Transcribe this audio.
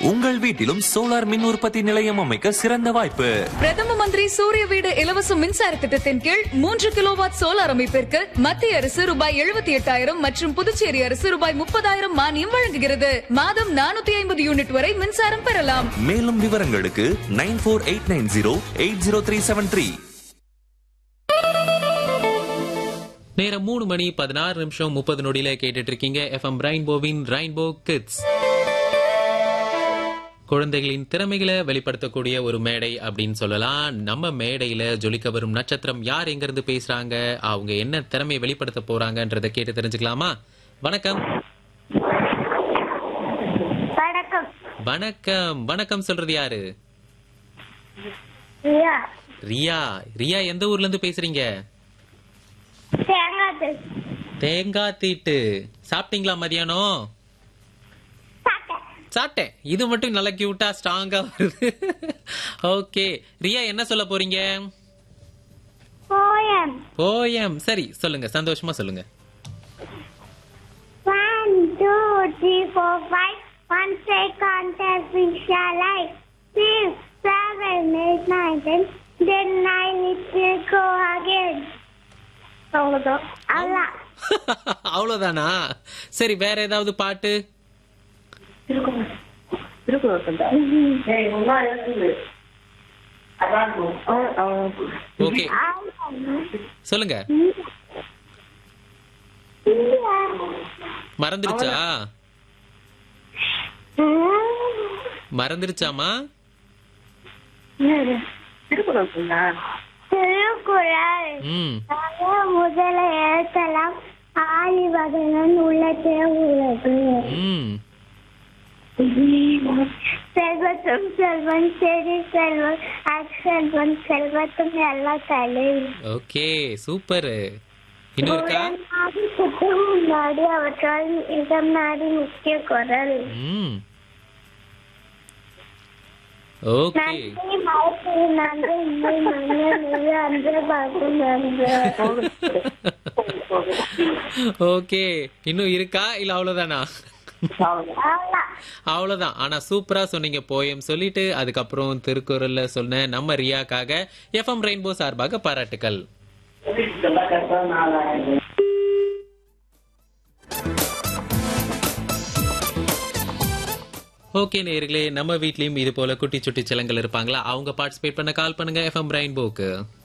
உங்கள் வீட்டிலும் சோலார் மின் உற்பத்தி நிலையம் அமைக்க சிறந்த வாய்ப்பு பிரதம மந்திரி சூரிய வீடு இலவச மின்சார திட்டத்தின் கீழ் மூன்று கிலோவாட் சோலார் அமைப்பிற்கு மத்திய அரசு ரூபாய் எழுபத்தி எட்டாயிரம் மற்றும் புதுச்சேரி அரசு ரூபாய் முப்பதாயிரம் மானியம் வழங்குகிறது மாதம் நானூத்தி ஐம்பது யூனிட் வரை மின்சாரம் பெறலாம் மேலும் விவரங்களுக்கு nine four eight nine zero eight zero three seven three நேரம் மூணு மணி பதினாறு நிமிஷம் முப்பது நொடியில கேட்டுட்டு இருக்கீங்க எஃப்எம் ரெயின்போவின் ரெயின்போ கிட்ஸ் குழந்தைகளின் திறமைகளை வெளிப்படுத்தக்கூடிய ஒரு மேடை அப்படின்னு சொல்லலாம் நம்ம மேடையில ஜொலிக்க வரும் நட்சத்திரம் யார் எங்க இருந்து பேசுறாங்க அவங்க என்ன திறமையை வெளிப்படுத்த போறாங்கன்றதை கேட்டு தெரிஞ்சுக்கலாமா வணக்கம் வணக்கம் வணக்கம் வணக்கம் சொல்றது யாரு ரியா ரியா ரியா எந்த ஊர்ல இருந்து பேசுறீங்க தேங்காய் தேங்காய் தீட்டு சாப்பிட்டீங்களா மதியானம் சாப்பிட்டேன் சாப்பிட்டேன் இது மட்டும் நல்லா கியூட்டா ஸ்ட்ராங்கா வருது ஓகே ரியா என்ன சொல்ல போறீங்க போயம் போயம் சரி சொல்லுங்க சந்தோஷமா சொல்லுங்க one two three four five one second fisher life six seven eight nine ten then nine it go again அவ்வளோதான் அவ்வளோதான் அவ்வளவுதானா சரி வேற ஏதாவது பாட்டு ஓகே சொல்லுங்க மறந்துருச்சா மறந்துருச்சாமா திருக்குறள் ம் முதல எழுத்தலாம் ஆழிவதனன் உள்ளத்தே உள்ளது ம் செல்வத்தும் செல்வன் செடி செல்வன் அச்செல்வன் செல்வத்தும் எல்லா தலை ஓகே சூப்பர் இன்னும் இருக்கா குற்றம் முன்னாடி அவற்றால் இதம் நாடி முக்கிய குரல் ம் ஓகே நன்றி மரத்து நன்றி இல்லை மனிதன் இது அன்று பார்த்து நன்று ஓகே இன்னும் இருக்கா இல்ல அவ்வளவுதானா அவ்வளோதான் அவ்வளவுதான் ஆனா சூப்பரா சொன்னீங்க போயம் சொல்லிட்டு அதுக்கப்புறம் திருக்குறள்ல சொன்ன நம்ம ரியாக்காக எஃப்எம் ரெயின்போ சார்பாக பாராட்டுக்கள் ஓகே நேர்களே நம்ம வீட்லயும் இது போல குட்டி சுட்டி சிலங்கள் இருப்பாங்களா அவங்க பார்ட்டிசிபேட் பண்ண கால் பண்ணுங்க எஃப்எம் ரெயின்போக்கு